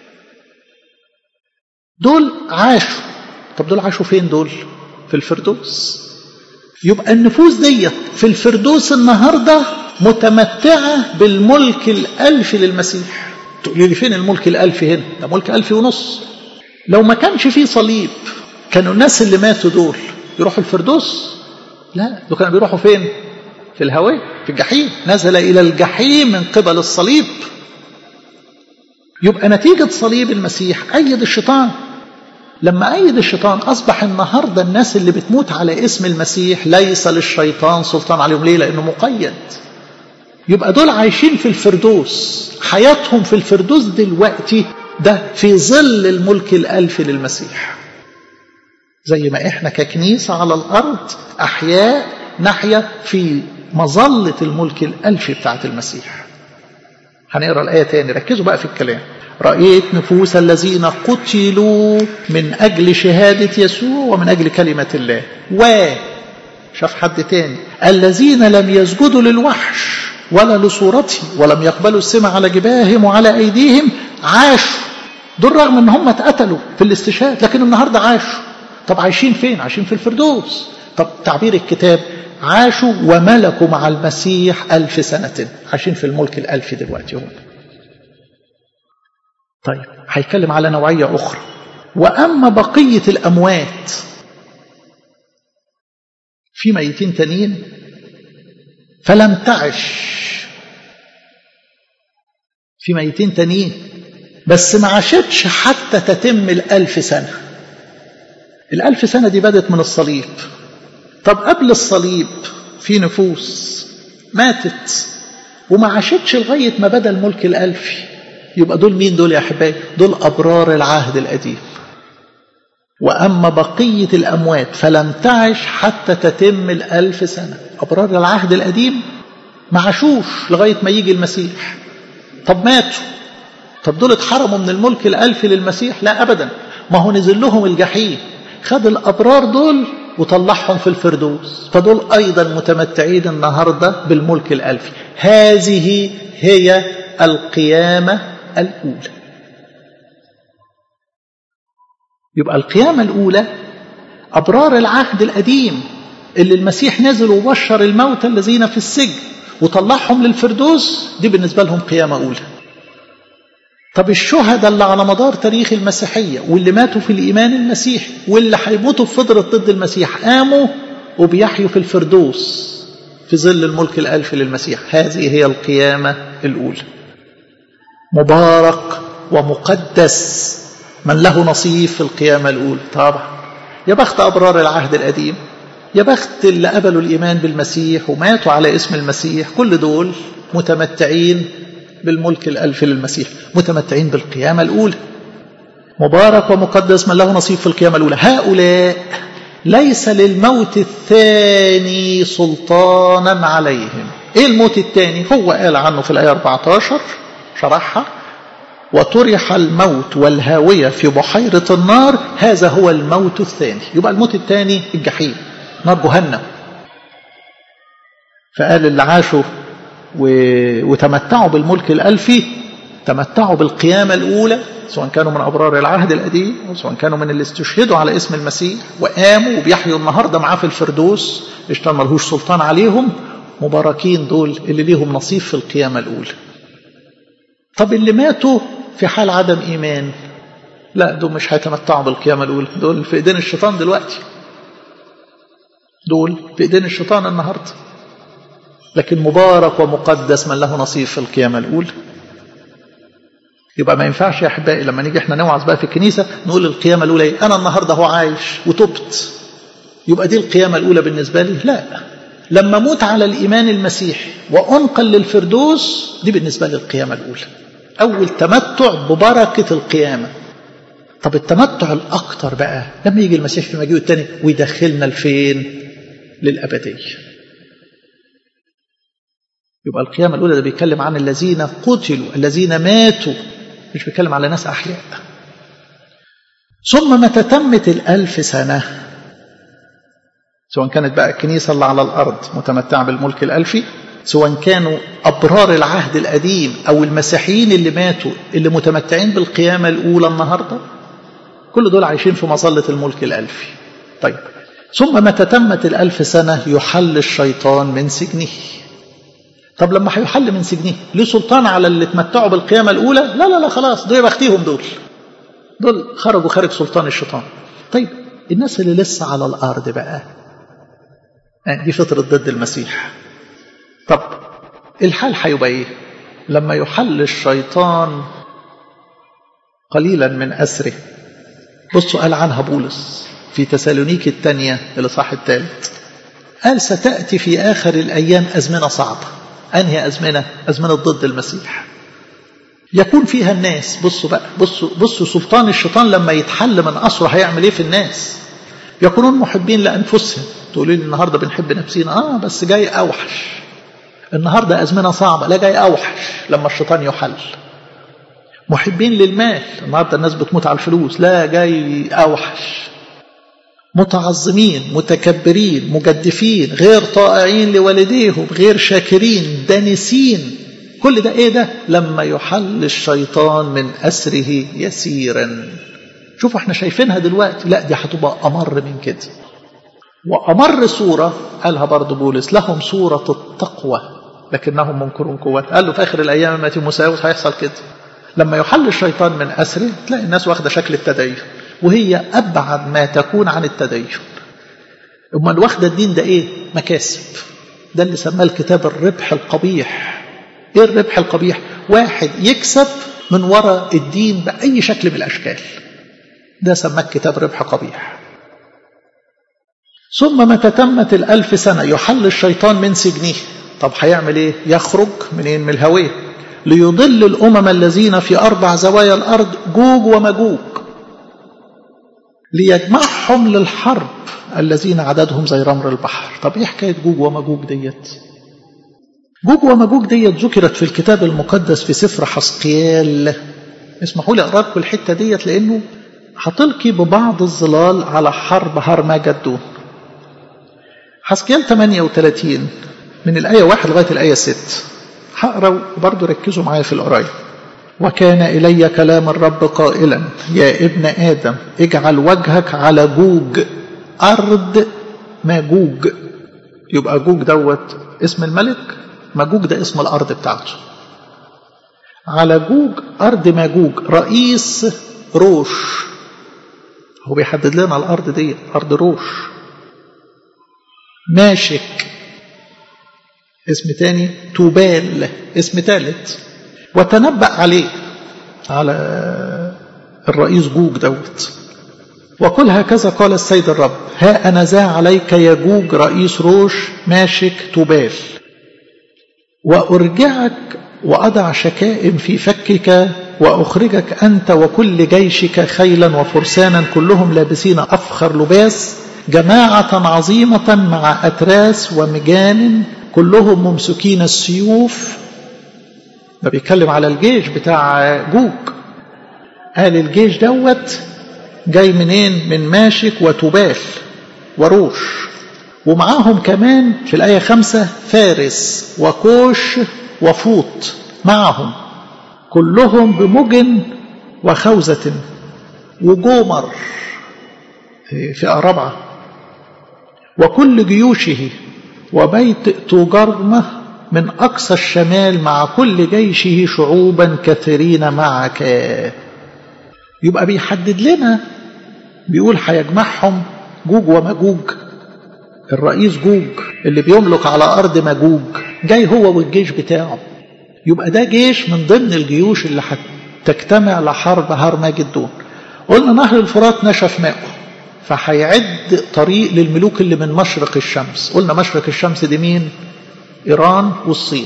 A: دول عاشوا طب دول عاشوا فين دول في الفردوس يبقى النفوس ديت في الفردوس النهارده متمتعة بالملك الألفي للمسيح تقولي لي فين الملك الألفي هنا ده ملك ألفي ونص لو ما كانش فيه صليب كانوا الناس اللي ماتوا دول يروحوا الفردوس لا دول كانوا بيروحوا فين في الهواء في الجحيم نزل إلى الجحيم من قبل الصليب يبقى نتيجة صليب المسيح أيد الشيطان لما أيد الشيطان أصبح النهاردة الناس اللي بتموت على اسم المسيح ليس للشيطان سلطان عليهم ليه لأنه مقيد يبقى دول عايشين في الفردوس حياتهم في الفردوس دلوقتي ده في ظل الملك الألفي للمسيح زي ما احنا ككنيسة على الأرض أحياء نحيا في مظلة الملك الألفي بتاعت المسيح هنقرأ الآية تاني ركزوا بقى في الكلام رأيت نفوس الذين قتلوا من أجل شهادة يسوع ومن أجل كلمة الله و شاف حد تاني الذين لم يسجدوا للوحش ولا لصورته ولم يقبلوا السمع على جباههم وعلى أيديهم عاشوا دول رغم ان هم اتقتلوا في الاستشهاد لكن النهارده عاشوا طب عايشين فين عايشين في الفردوس طب تعبير الكتاب عاشوا وملكوا مع المسيح ألف سنة عايشين في الملك الألفي دلوقتي هم طيب هيتكلم على نوعية أخرى وأما بقية الأموات في ميتين تانيين فلم تعش في ميتين تانيين بس ما عاشتش حتى تتم الألف سنة الألف سنة دي بدت من الصليب طب قبل الصليب في نفوس ماتت وما عاشتش لغاية ما بدا الملك الألفي يبقى دول مين دول يا أحبائي دول أبرار العهد القديم وأما بقية الأموات فلم تعش حتى تتم الألف سنة أبرار العهد القديم ما عاشوش لغاية ما يجي المسيح طب ماتوا طب دول اتحرموا من الملك الألفي للمسيح لا أبدا ما هو نزل لهم الجحيم خد الأبرار دول وطلعهم في الفردوس فدول أيضا متمتعين النهاردة بالملك الألفي هذه هي القيامة الأولى يبقى القيامة الأولى أبرار العهد القديم اللي المسيح نزل وبشر الموتى الذين في السجن وطلعهم للفردوس دي بالنسبة لهم قيامة أولى طب الشهداء اللي على مدار تاريخ المسيحية واللي ماتوا في الإيمان المسيحي واللي هيموتوا في فضرة ضد المسيح قاموا وبيحيوا في الفردوس في ظل الملك الألفي للمسيح هذه هي القيامة الأولى مبارك ومقدس من له نصيب في القيامة الأولى طبعا يا بخت أبرار العهد القديم يا بخت اللي قبلوا الإيمان بالمسيح وماتوا على اسم المسيح كل دول متمتعين بالملك الألفي للمسيح متمتعين بالقيامة الأولى مبارك ومقدس من له نصيب في القيامة الأولى هؤلاء ليس للموت الثاني سلطانا عليهم ايه الموت الثاني هو قال عنه في الآية 14 شرحها وطرح الموت والهاوية في بحيرة النار هذا هو الموت الثاني يبقى الموت الثاني الجحيم نار جهنم فقال اللي عاشوا و... وتمتعوا بالملك الألفي تمتعوا بالقيامة الأولى سواء كانوا من أبرار العهد القديم أو سواء كانوا من اللي استشهدوا على اسم المسيح وقاموا وبيحيوا النهاردة معاه في الفردوس اشتغل ملهوش سلطان عليهم مباركين دول اللي ليهم نصيب في القيامة الأولى طب اللي ماتوا في حال عدم إيمان لا دول مش هيتمتعوا بالقيامة الأولى دول في إيدين الشيطان دلوقتي دول في إيدين الشيطان النهارده لكن مبارك ومقدس من له نصيب في القيامة الأولى يبقى ما ينفعش يا أحبائي لما نيجي احنا نوعظ بقى في الكنيسة نقول القيامة الأولى ايه؟ أنا النهاردة هو عايش وتبت يبقى دي القيامة الأولى بالنسبة لي لا لما أموت على الإيمان المسيحي وأنقل للفردوس دي بالنسبة لي القيامة الأولى أول تمتع ببركة القيامة طب التمتع الأكتر بقى لما يجي المسيح في مجيئه الثاني ويدخلنا لفين للأبدية يبقى القيامة الأولى ده بيتكلم عن الذين قتلوا الذين ماتوا مش بيتكلم على ناس أحياء ثم متى تمت الألف سنة سواء كانت بقى الكنيسة اللي على الأرض متمتعة بالملك الألفي سواء كانوا أبرار العهد القديم أو المسيحيين اللي ماتوا اللي متمتعين بالقيامة الأولى النهاردة كل دول عايشين في مظلة الملك الألفي طيب ثم متى تمت الألف سنة يحل الشيطان من سجنه طب لما هيحل من سجنه ليه سلطان على اللي اتمتعوا بالقيامة الأولى لا لا لا خلاص دول بختيهم دول دول خرجوا خارج سلطان الشيطان طيب الناس اللي لسه على الأرض بقى دي فطرة ضد المسيح طب الحال هيبقى ايه لما يحل الشيطان قليلا من أسره بصوا قال عنها بولس في تسالونيك الثانية الإصحاح الثالث قال ستأتي في آخر الأيام أزمنة صعبة أنهي أزمنة؟ أزمنة ضد المسيح يكون فيها الناس بصوا بقى بصوا بصوا سلطان الشيطان لما يتحل من أسره هيعمل إيه في الناس يكونون محبين لأنفسهم تقولوا لي النهاردة بنحب نفسينا آه بس جاي أوحش النهاردة أزمنة صعبة لا جاي أوحش لما الشيطان يحل محبين للمال النهاردة الناس بتموت على الفلوس لا جاي أوحش متعظمين متكبرين مجدفين غير طائعين لوالديهم غير شاكرين دانسين كل ده ايه ده لما يحل الشيطان من أسره يسيرا شوفوا احنا شايفينها دلوقتي لا دي هتبقى أمر من كده وأمر صورة قالها برضه بولس لهم صورة التقوى لكنهم منكرون قوة قال له في آخر الأيام ما تيموساوس هيحصل كده لما يحل الشيطان من أسره تلاقي الناس واخدة شكل التدين وهي أبعد ما تكون عن التدين أمال واخدة الدين ده إيه مكاسب ده اللي سماه الكتاب الربح القبيح إيه الربح القبيح واحد يكسب من وراء الدين بأي شكل من الأشكال ده سماه الكتاب ربح قبيح ثم متى تمت الألف سنة يحل الشيطان من سجنه طب هيعمل إيه يخرج منين من الهوية ليضل الأمم الذين في أربع زوايا الأرض جوج ومجوج ليجمعهم للحرب الذين عددهم زي رمر البحر طب ايه حكايه جوج ومجوج ديت جوج ومجوج ديت ذكرت في الكتاب المقدس في سفر حسقيال اسمحوا لي اقرا لكم الحته ديت لانه هتلقي ببعض الظلال على حرب هرمجدون حسقيال 38 من الايه 1 لغايه الايه 6 هقرا وبرضه ركزوا معايا في القرايه وكان إلي كلام الرب قائلا يا ابن آدم اجعل وجهك على جوج أرض ماجوج يبقى جوج دوت اسم الملك ماجوج ده اسم الأرض بتاعته على جوج أرض ماجوج رئيس روش هو بيحدد لنا الأرض دي أرض روش ماشك اسم تاني توبال اسم ثالث وتنبأ عليه على الرئيس جوج دوت وقل هكذا قال السيد الرب ها أنا ذا عليك يا جوج رئيس روش ماشك تبال وأرجعك وأضع شكائم في فكك وأخرجك أنت وكل جيشك خيلا وفرسانا كلهم لابسين أفخر لباس جماعة عظيمة مع أتراس ومجان كلهم ممسكين السيوف ده بيتكلم على الجيش بتاع جوج قال الجيش دوت جاي منين من ماشك وتبال وروش ومعاهم كمان في الآية خمسة فارس وكوش وفوط معهم كلهم بمجن وخوذة وجومر فئة رابعة وكل جيوشه وبيت توجرمه من أقصى الشمال مع كل جيشه شعوبا كثيرين معك يبقى بيحدد لنا بيقول هيجمعهم جوج ومجوج الرئيس جوج اللي بيملك على أرض مجوج جاي هو والجيش بتاعه يبقى ده جيش من ضمن الجيوش اللي هتجتمع لحرب هرمجدون قلنا نهر الفرات نشف ماءه فهيعد طريق للملوك اللي من مشرق الشمس قلنا مشرق الشمس دي مين إيران والصين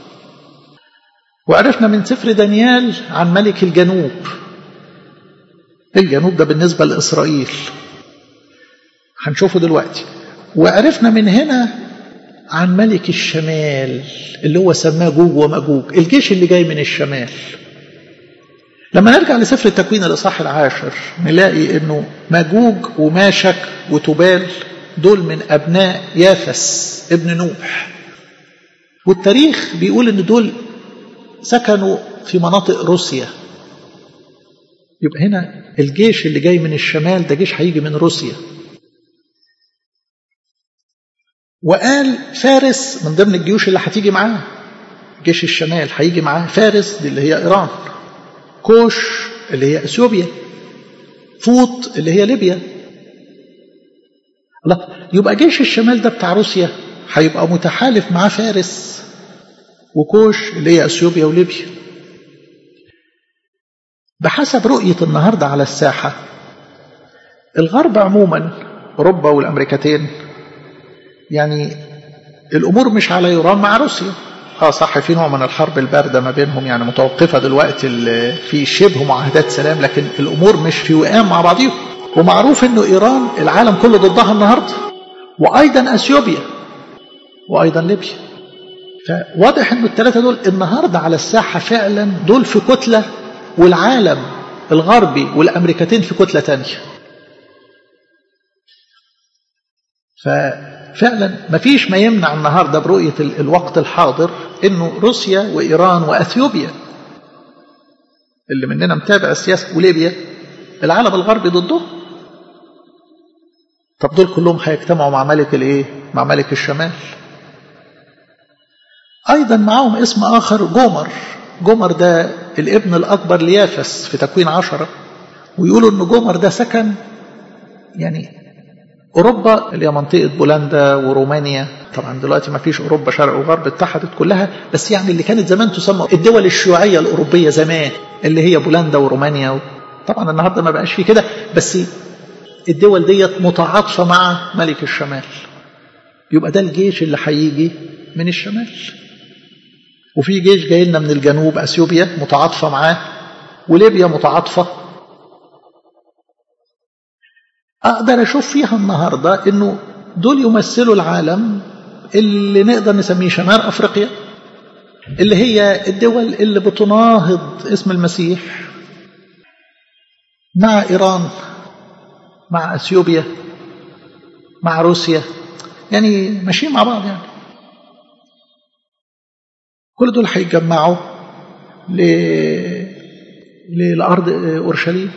A: وعرفنا من سفر دانيال عن ملك الجنوب الجنوب ده بالنسبة لإسرائيل هنشوفه دلوقتي وعرفنا من هنا عن ملك الشمال اللي هو سماه جوج ومجوج الجيش اللي جاي من الشمال لما نرجع لسفر التكوين الإصحاح العاشر نلاقي إنه مجوج وماشك وتبال دول من أبناء يافس ابن نوح والتاريخ بيقول إن دول سكنوا في مناطق روسيا يبقى هنا الجيش اللي جاي من الشمال ده جيش هيجي من روسيا وقال فارس من ضمن الجيوش اللي هتيجي معاه جيش الشمال هيجي معاه فارس دي اللي هي ايران كوش اللي هي اثيوبيا فوط اللي هي ليبيا الله يبقى جيش الشمال ده بتاع روسيا هيبقى متحالف معاه فارس وكوش اللي هي اثيوبيا وليبيا بحسب رؤية النهاردة على الساحة الغرب عموما أوروبا والأمريكتين يعني الأمور مش على يرام مع روسيا اه صح في نوع من الحرب الباردة ما بينهم يعني متوقفة دلوقتي في شبه معاهدات سلام لكن الأمور مش في وئام مع بعضهم ومعروف انه ايران العالم كله ضدها النهارده وايضا اثيوبيا وايضا ليبيا فواضح انه الثلاثه دول النهارده على الساحه فعلا دول في كتله والعالم الغربي والامريكتين في كتله ثانيه ففعلا ما فيش ما يمنع النهارده برؤيه الوقت الحاضر انه روسيا وايران واثيوبيا اللي مننا متابع السياسه وليبيا العالم الغربي ضده طب دول كلهم هيجتمعوا مع ملك الايه مع ملك الشمال ايضا معاهم اسم اخر جومر جومر ده الابن الاكبر ليافس في تكوين عشرة ويقولوا ان جومر ده سكن يعني اوروبا اللي هي منطقه بولندا ورومانيا طبعا دلوقتي ما فيش اوروبا شرق وغرب اتحدت كلها بس يعني اللي كانت زمان تسمى الدول الشيوعيه الاوروبيه زمان اللي هي بولندا ورومانيا و... طبعا النهارده ما بقاش في كده بس الدول ديت متعاطفه مع ملك الشمال يبقى ده الجيش اللي هيجي من الشمال وفي جيش جاي لنا من الجنوب اثيوبيا متعاطفه معاه وليبيا متعاطفه اقدر اشوف فيها النهارده انه دول يمثلوا العالم اللي نقدر نسميه شمال افريقيا اللي هي الدول اللي بتناهض اسم المسيح مع ايران مع اثيوبيا مع روسيا يعني ماشيين مع بعض يعني كل دول هيتجمعوا ل... للارض اورشليم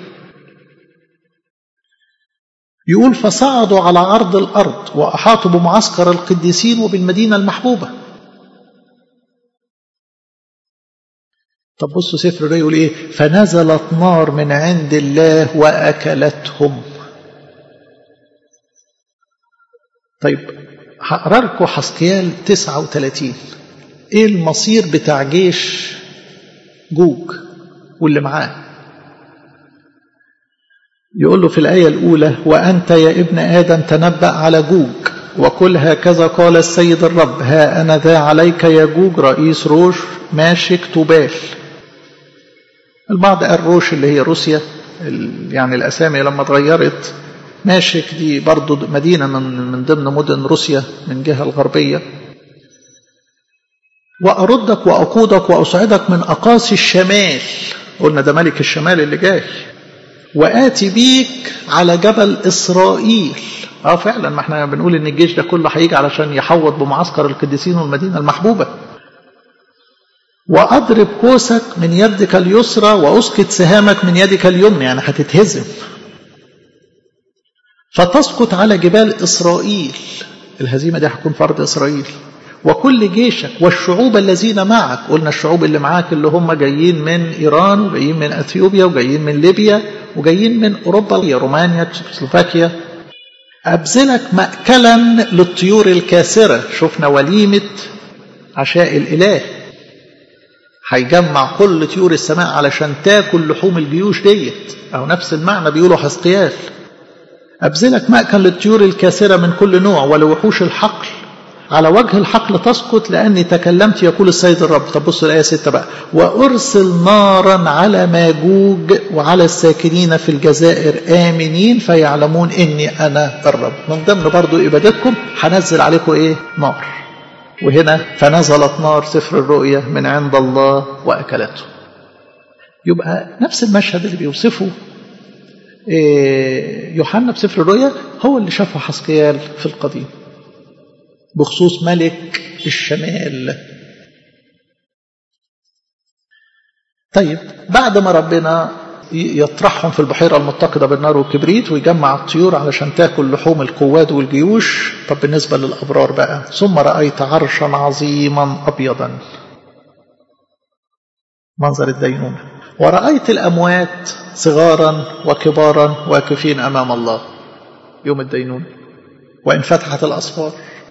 A: يقول فصعدوا على عرض الارض واحاطوا بمعسكر القديسين وبالمدينه المحبوبه طب بصوا سفر ده يقول ايه فنزلت نار من عند الله واكلتهم طيب هقرا لكم حسقيال 39 ايه المصير بتاع جيش جوج واللي معاه يقول له في الآية الأولى وأنت يا ابن آدم تنبأ على جوج وقل هكذا قال السيد الرب ها أنا ذا عليك يا جوج رئيس روش ماشك تبال البعض قال روش اللي هي روسيا يعني الأسامي لما اتغيرت ماشك دي برضو مدينة من, من ضمن مدن روسيا من جهة الغربية وأردك وأقودك وأصعدك من أقاصي الشمال قلنا ده ملك الشمال اللي جاي وآتي بيك على جبل إسرائيل اه فعلا ما احنا بنقول ان الجيش ده كله هيجي علشان يحوط بمعسكر القديسين والمدينة المحبوبة وأضرب قوسك من يدك اليسرى وأسقط سهامك من يدك اليمنى يعني هتتهزم فتسقط على جبال إسرائيل الهزيمة دي هتكون فرض إسرائيل وكل جيشك والشعوب الذين معك قلنا الشعوب اللي معاك اللي هم جايين من إيران وجايين من أثيوبيا وجايين من ليبيا وجايين من أوروبا رومانيا سلوفاكيا أبذلك مأكلا للطيور الكاسرة شفنا وليمة عشاء الإله هيجمع كل طيور السماء علشان تاكل لحوم الجيوش ديت أو نفس المعنى بيقولوا حسقيال أبذلك مأكل للطيور الكاسرة من كل نوع ولوحوش الحقل على وجه الحقل تسقط لأني تكلمت يقول السيد الرب طب بصوا الآية 6 بقى وأرسل نارا على ماجوج وعلى الساكنين في الجزائر آمنين فيعلمون إني أنا الرب من ضمن برضو إبادتكم هنزل عليكم إيه نار وهنا فنزلت نار سفر الرؤيا من عند الله وأكلته يبقى نفس المشهد اللي بيوصفه يوحنا بسفر الرؤيا هو اللي شافه حسقيال في القديم بخصوص ملك الشمال طيب بعد ما ربنا يطرحهم في البحيرة المتقدة بالنار والكبريت ويجمع الطيور علشان تاكل لحوم القواد والجيوش طب بالنسبة للأبرار بقى ثم رأيت عرشا عظيما أبيضا منظر الدينونة ورأيت الأموات صغارا وكبارا واقفين أمام الله يوم الدينونة وإن فتحت الأسفار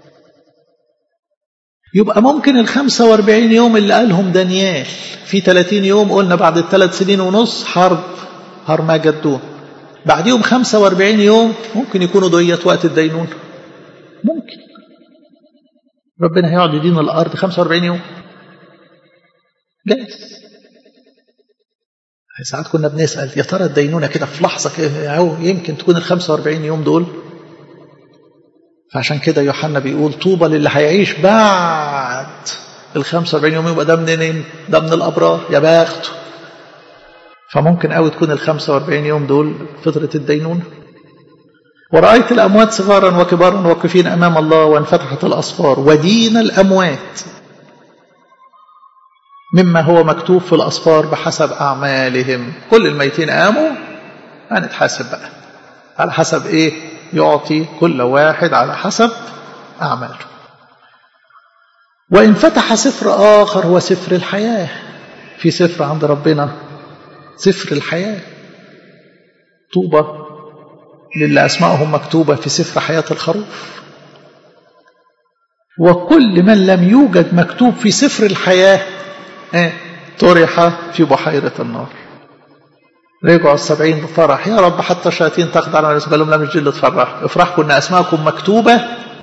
A: يبقى ممكن ال 45 يوم اللي قالهم دانيال في 30 يوم قلنا بعد الثلاث سنين ونص حرب هرمجدون بعديهم 45 يوم ممكن يكونوا ديت وقت الدينون ممكن ربنا هيقعد يدين الارض 45 يوم جايز ساعات كنا بنسال يا ترى الدينونه كده في لحظه كده أو يمكن تكون ال 45 يوم دول فعشان كده يوحنا بيقول طوبى للي هيعيش بعد ال 45 يوم يبقى ده منين؟ ده من الابرار يا بخته فممكن قوي تكون ال 45 يوم دول فترة الدينونة ورأيت الأموات صغارا وكبارا واقفين أمام الله وانفتحت الأصفار ودين الأموات مما هو مكتوب في الأصفار بحسب أعمالهم كل الميتين قاموا هنتحاسب بقى على حسب إيه يعطي كل واحد على حسب أعماله وإن فتح سفر آخر هو سفر الحياة في سفر عند ربنا سفر الحياة طوبى للي أسمائهم مكتوبة في سفر حياة الخروف وكل من لم يوجد مكتوب في سفر الحياة طرح في بحيرة النار رجعوا السبعين بفرح يا رب حتى الشياطين تخضع على قال لهم لا مش دي اللي تفرح افرحكم ان اسماءكم مكتوبه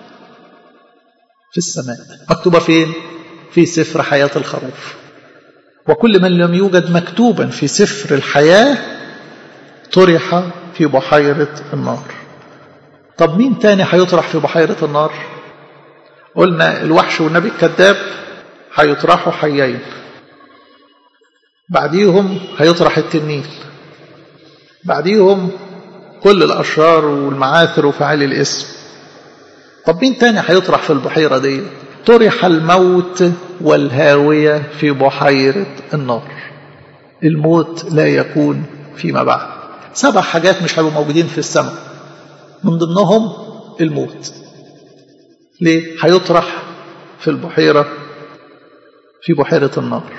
A: في السماء مكتوبه فين في سفر حياه الخروف وكل من لم يوجد مكتوبا في سفر الحياه طرح في بحيره النار طب مين تاني هيطرح في بحيره النار قلنا الوحش والنبي الكذاب هيطرحوا حيين بعديهم هيطرح التنين بعديهم كل الأشرار والمعاثر وفعال الاسم طب مين تاني هيطرح في البحيرة دي طرح الموت والهاوية في بحيرة النار الموت لا يكون فيما بعد سبع حاجات مش هيبقوا موجودين في السماء من ضمنهم الموت ليه هيطرح في البحيرة في بحيرة النار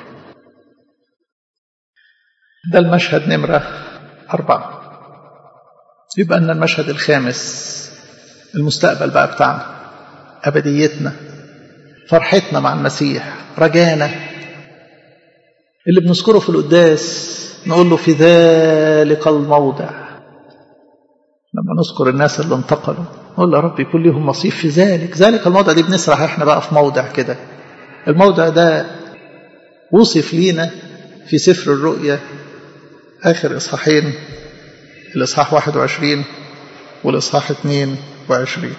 A: ده المشهد نمرة أربعة يبقى أن المشهد الخامس المستقبل بقى بتاعنا أبديتنا فرحتنا مع المسيح رجانا اللي بنذكره في القداس نقول له في ذلك الموضع لما نذكر الناس اللي انتقلوا نقول يا رب يكون لهم نصيب في ذلك ذلك الموضع دي بنسرح احنا بقى في موضع كده الموضع ده وصف لينا في سفر الرؤيا آخر إصحاحين الإصحاح 21 والإصحاح 22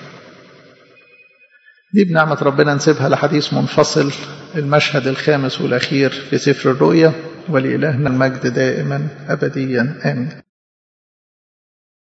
A: دي بنعمة ربنا نسيبها لحديث منفصل المشهد الخامس والأخير في سفر الرؤيا ولإلهنا المجد دائما أبديا آمين